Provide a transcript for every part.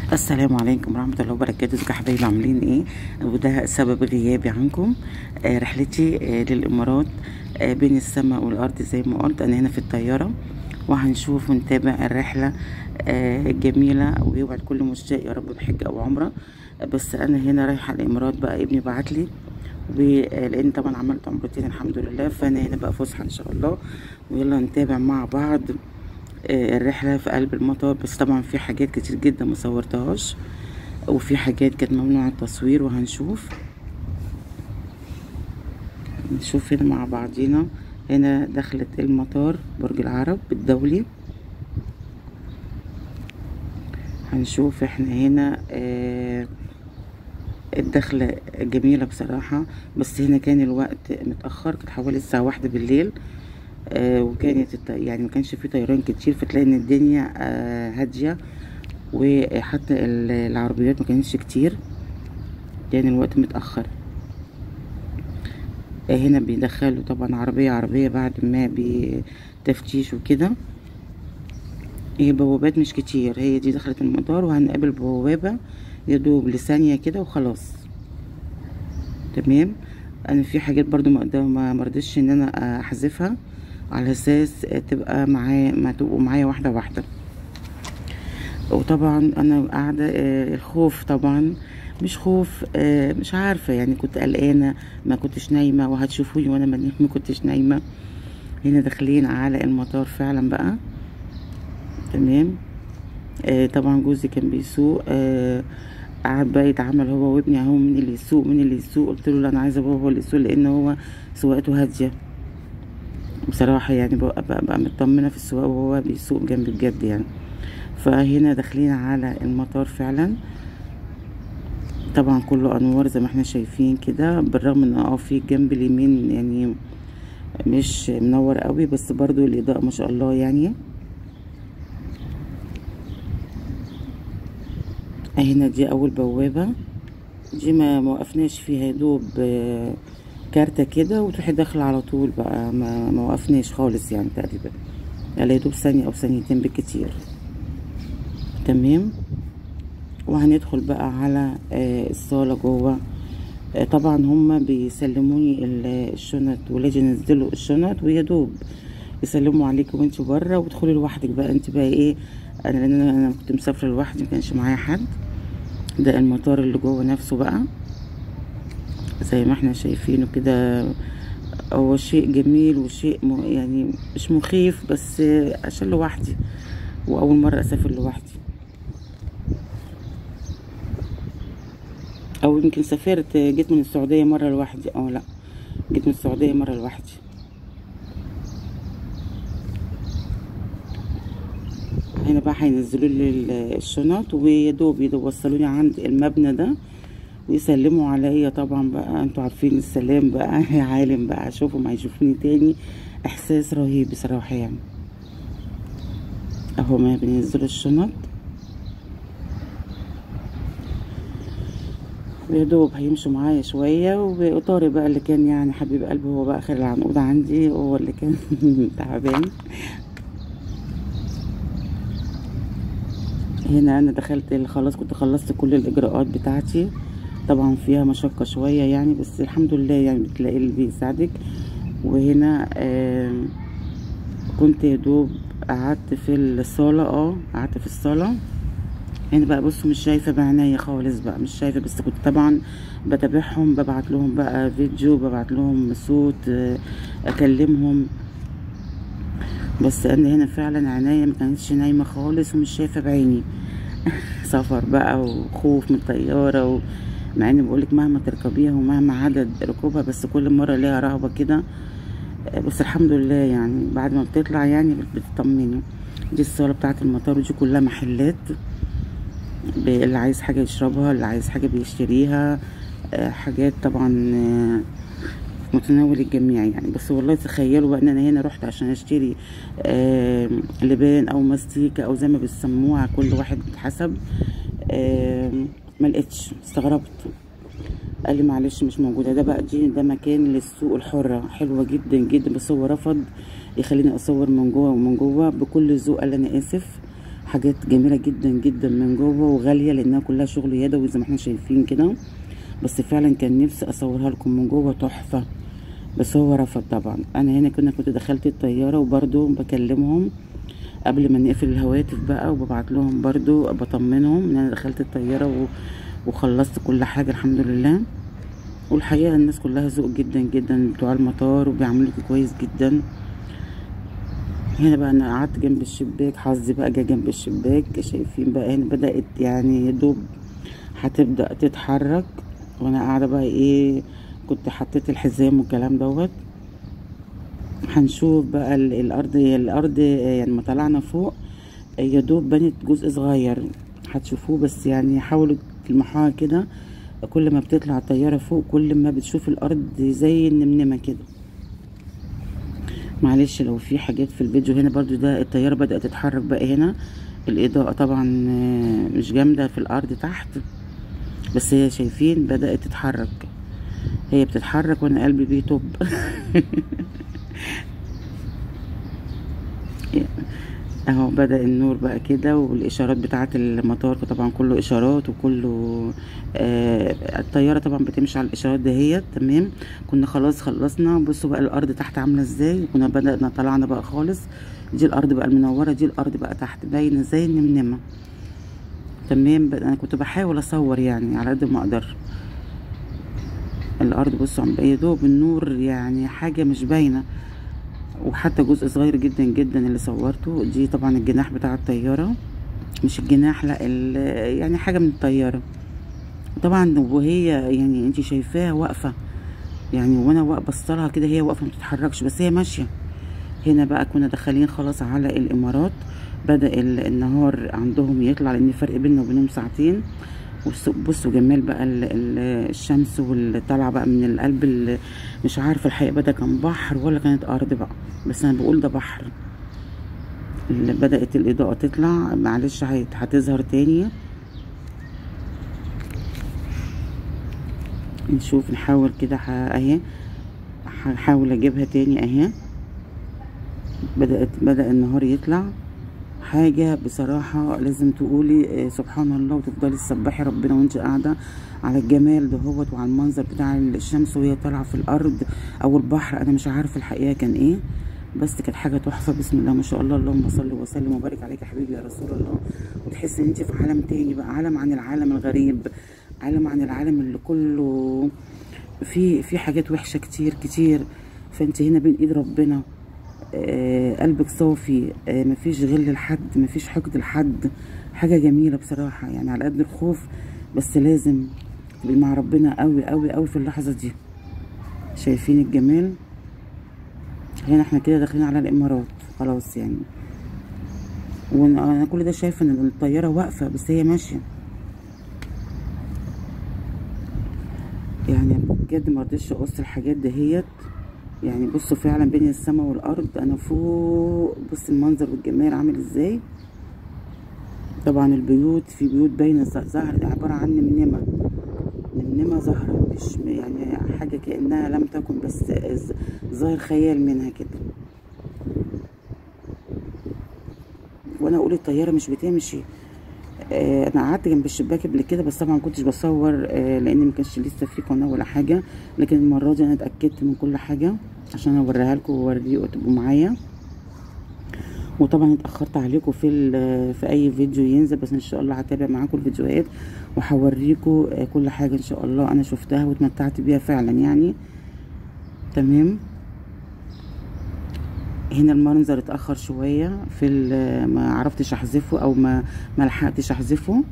السلام عليكم ورحمة الله وبركاته ازيكم يا حبايبي عاملين ايه وده سبب غيابي عنكم آه رحلتي آه للامارات آه بين السماء والارض زي ما قلت انا هنا في الطيارة وهنشوف ونتابع الرحلة آه الجميلة ويوعد كل مشتاق يا رب بحج او عمرة آه بس انا هنا رايحة الامارات بقى ابني بعتلي ولان طبعا عملت عمرتين الحمد لله فانا هنا بقى فسحة ان شاء الله ويلا نتابع مع بعض الرحلة في قلب المطار بس طبعا في حاجات كتير جدا مصورتهاش وفي حاجات كانت ممنوع التصوير وهنشوف نشوف هنا مع بعضينا هنا دخلت المطار برج العرب الدولي هنشوف احنا هنا آه الدخلة جميلة بصراحة بس هنا كان الوقت متأخر كانت حوالي الساعة واحدة بالليل آه وكانت يعني ما كانش في طيران كتير فتلاقي ان الدنيا آه هاديه وحتى العربيات ما كانتش كتير يعني الوقت متاخر آه هنا بيدخلوا طبعا عربيه عربيه بعد ما بتفتيش وكده هي بوابات مش كتير هي دي دخلت المطار وهنقابل بوابه يدوب لثانيه كده وخلاص تمام انا في حاجات برضو ما مرضتش ان انا احذفها على اساس تبقى معايا ما تبقوا معايا واحده واحده وطبعا انا قاعده الخوف طبعا مش خوف مش عارفه يعني كنت قلقانه ما كنتش نايمه وهتشوفوني وانا ما كنتش نايمه هنا داخلين على المطار فعلا بقى تمام طبعا جوزي كان بيسوق قعد بقى يتعامل هو وابني اهو مين اللي يسوق مين اللي يسوق قلت له لا انا عايزه بابا هو اللي يسوق لان هو سواقته هاديه بصراحة يعني بقى, بقى, بقى مطمنة في السواقة وهو بيسوق جنبي بجد يعني فهنا داخلين على المطار فعلا طبعا كله انوار زي ما احنا شايفين كده بالرغم ان اه في الجنب اليمين يعني مش منور قوي بس برضو الاضاءة ما شاء الله يعني هنا دي اول بوابة دي ما موقفناش فيها يدوب آه كارتة كده وتروحي داخلة على طول بقى ما, ما وقفناش خالص يعني تقريبا على يدوب ثانية أو ثانيتين بالكتير تمام وهندخل بقى على آه الصالة جوه آه طبعا هما بيسلموني الشنط ولازم ينزلوا الشنط ويدوب يسلموا عليك وانت بره وتدخلي لوحدك بقى انت بقى ايه انا لان انا كنت مسافره لوحدي مكانش معايا حد ده المطار اللي جوه نفسه بقى زي ما احنا شايفينه كده هو شيء جميل وشيء م... يعني مش مخيف بس عشان لوحدي واول مره اسافر لوحدي او يمكن سافرت جيت من السعوديه مره لوحدي اه لا جيت من السعوديه مره لوحدي هنا بقى هينزلوا لي الشنط ويدوب يوصلوني عند المبنى ده ويسلموا عليا طبعا بقى انتوا عارفين السلام بقى يا عالم بقى اشوفهم هيشوفوني تاني احساس رهيب بصراحه يعني اهو ما بينزلوا الشنط ويا دوب هيمشوا معايا شويه وطارق بقى اللي كان يعني حبيب قلبي هو بقى اخر العنقود عندي هو اللي كان تعبان هنا انا دخلت خلاص كنت خلصت كل الاجراءات بتاعتي طبعا فيها مشقة شوية يعني بس الحمد لله يعني بتلاقي اللي بيساعدك وهنا آه كنت يا دوب قعدت في الصالة اه قعدت في الصالة هنا بقى بصوا مش شايفة بعناية خالص بقى مش شايفة بس كنت طبعا بتابعهم ببعت لهم بقى فيديو ببعت لهم صوت آه اكلمهم بس انا هنا فعلا عناية ما كانتش نايمة خالص ومش شايفة بعيني سفر بقى وخوف من الطيارة و... مع اني بقولك مهما تركبيها ومهما عدد ركوبها بس كل مره ليها رهبه كده بس الحمد لله يعني بعد ما بتطلع يعني بتطمني دي الصاله بتاعه المطار ودي كلها محلات اللي عايز حاجه يشربها اللي عايز حاجه بيشتريها حاجات طبعا متناول الجميع يعني بس والله تخيلوا بقى ان انا هنا رحت عشان اشتري لبان او مستيكه او زي ما بيسموها كل واحد حسب ما لقيتش استغربت قال لي معلش مش موجوده ده بقى دي ده مكان للسوق الحره حلوه جدا جدا بس هو رفض يخليني اصور من جوه ومن جوه بكل ذوق قال انا اسف حاجات جميله جدا جدا من جوه وغاليه لانها كلها شغل يدوي زي ما احنا شايفين كده بس فعلا كان نفسي اصورها لكم من جوه تحفه بس هو رفض طبعا انا هنا كنا كنت دخلت الطياره وبرده بكلمهم قبل ما نقفل الهواتف بقى وببعت لهم برضو بطمنهم ان انا دخلت الطياره و... وخلصت كل حاجه الحمد لله والحقيقه الناس كلها ذوق جدا جدا بتوع المطار وبيعملوكي كويس جدا هنا بقى انا قعدت جنب الشباك حظي بقى جه جنب الشباك شايفين بقى هنا بدات يعني يا دوب هتبدا تتحرك وانا قاعده بقى ايه كنت حطيت الحزام والكلام دوت هنشوف بقى الارض الارض يعني ما طلعنا فوق يا دوب بنت جزء صغير هتشوفوه بس يعني حاولوا تلمحوها كده كل ما بتطلع الطياره فوق كل ما بتشوف الارض زي النمنمه كده معلش لو في حاجات في الفيديو هنا برضو ده الطياره بدات تتحرك بقى هنا الاضاءه طبعا مش جامده في الارض تحت بس هي شايفين بدات تتحرك هي بتتحرك وانا قلبي بيطب اهو بدا النور بقى كده والاشارات بتاعه المطار طبعا كله اشارات وكله آه الطياره طبعا بتمشي على الاشارات دهيت تمام كنا خلاص خلصنا بصوا بقى الارض تحت عامله ازاي كنا بدانا طلعنا بقى خالص دي الارض بقى المنوره دي الارض بقى تحت باينه زي النمنمه تمام انا كنت بحاول اصور يعني على قد ما اقدر الارض بصوا عم يا دوب النور يعني حاجه مش باينه وحتى جزء صغير جدا جدا اللي صورته دي طبعا الجناح بتاع الطياره مش الجناح لا يعني حاجه من الطياره طبعا وهي يعني انت شايفاها واقفه يعني وانا بصلها كده هي واقفه ما بتتحركش بس هي ماشيه هنا بقى كنا داخلين خلاص على الامارات بدا النهار عندهم يطلع لان فرق بيننا وبينهم ساعتين بصوا جمال بقى ال ال الشمس واللي طالعه بقى من القلب مش عارفه الحقيقه ده كان بحر ولا كانت ارض بقى بس انا بقول ده بحر اللي بدات الاضاءه تطلع معلش هتظهر تاني نشوف نحاول كده اهي هحاول اجيبها تاني اهي بدات بدا النهار يطلع حاجة بصراحة لازم تقولي سبحان الله وتفضلي تسبحي ربنا وانت قاعدة على الجمال دهوت وعلى المنظر بتاع الشمس وهي طالعة في الأرض أو البحر أنا مش عارفة الحقيقة كان إيه بس كانت حاجة تحفة بسم الله ما شاء الله اللهم صل وسلم وبارك عليك يا حبيبي يا رسول الله وتحسي ان انت في عالم تاني بقى عالم عن العالم الغريب عالم عن العالم اللي كله في في حاجات وحشة كتير كتير فانت هنا بين ايد ربنا آه قلبك صافي آه مفيش غل لحد مفيش حقد لحد حاجه جميله بصراحه يعني على قد الخوف بس لازم تبقي مع ربنا قوي قوي قوي في اللحظه دي شايفين الجمال هنا احنا كده داخلين على الامارات خلاص يعني وانا كل ده شايفه ان الطياره واقفه بس هي ماشيه يعني بجد ما رضيتش اقص الحاجات دهيت يعني بصوا فعلا بين السماء والارض انا فوق بص المنظر والجمال عامل ازاي طبعا البيوت في بيوت باينه ظهر عباره عن نمنمه نمنمه ظاهره مش يعني حاجه كانها لم تكن بس ظاهر خيال منها كده وانا اقول الطياره مش بتمشي آه انا قعدت جنب الشباك قبل كده بس طبعا ما كنتش بصور آه لان ما كانش لسه في قناه ولا حاجه لكن المره دي انا اتاكدت من كل حاجه عشان اوريها لكم واوريكم وتبقوا معايا وطبعا اتاخرت عليكم في في اي فيديو ينزل بس ان شاء الله هتابع معاكم الفيديوهات وهوريكم آه كل حاجه ان شاء الله انا شفتها واتمتعت بيها فعلا يعني تمام هنا المنظر اتاخر شويه في ما عرفتش احذفه او ما ما لحقتش احذفه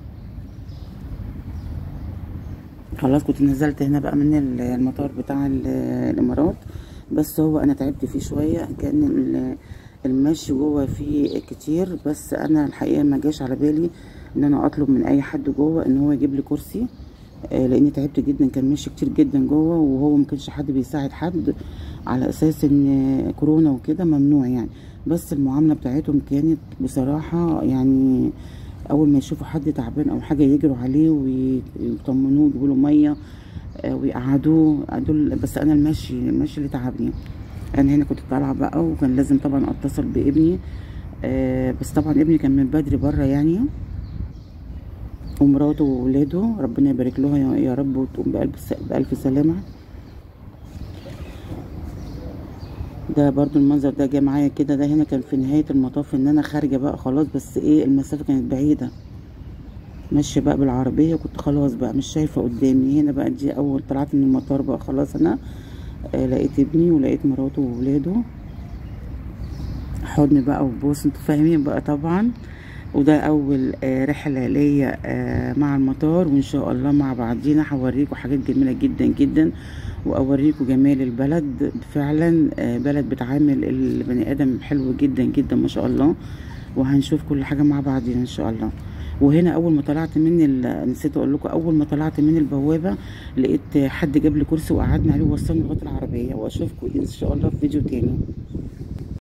خلاص كنت نزلت هنا بقى من المطار بتاع الامارات بس هو انا تعبت فيه شويه كان المشي جوه فيه كتير بس انا الحقيقه ما جاش على بالي ان انا اطلب من اي حد جوه ان هو يجيب لي كرسي لاني تعبت جدا كان ماشي كتير جدا جوه وهو ما كانش حد بيساعد حد على اساس ان كورونا وكده ممنوع يعني بس المعامله بتاعتهم كانت بصراحه يعني اول ما يشوفوا حد تعبان او حاجه يجروا عليه ويطمنوه يجيبوا له ميه ويقعدوه دول بس انا المشي المشي اللي تعبني انا هنا كنت طالعه بقى وكان لازم طبعا اتصل بابني آه بس طبعا ابني كان من بدري بره يعني ومراته وولاده ربنا يبارك لها يا- يا رب وتقوم بألف س- بألف سلامة ده برضو المنظر ده جه معايا كده ده هنا كان في نهاية المطاف ان انا خارجة بقى خلاص بس ايه المسافة كانت بعيدة ماشية بقى بالعربية كنت خلاص بقى مش شايفة قدامي هنا بقى دي اول طلعت من المطار بقى خلاص انا آه لقيت ابني ولقيت مراته وولاده حضن بقى وبوس انتوا فاهمين بقى طبعا وده اول آه رحله ليا آه مع المطار وان شاء الله مع بعضينا هوريكم حاجات جميله جدا جدا واوريكم جمال البلد فعلا آه بلد بتعامل البني ادم حلو جدا جدا ما شاء الله وهنشوف كل حاجه مع بعضينا ان شاء الله وهنا اول ما طلعت من ال- نسيت اقول لكم اول ما طلعت من البوابه لقيت حد جاب لي كرسي وقعدنا عليه ووصلني لغايه العربيه واشوفكم ان شاء الله في فيديو تاني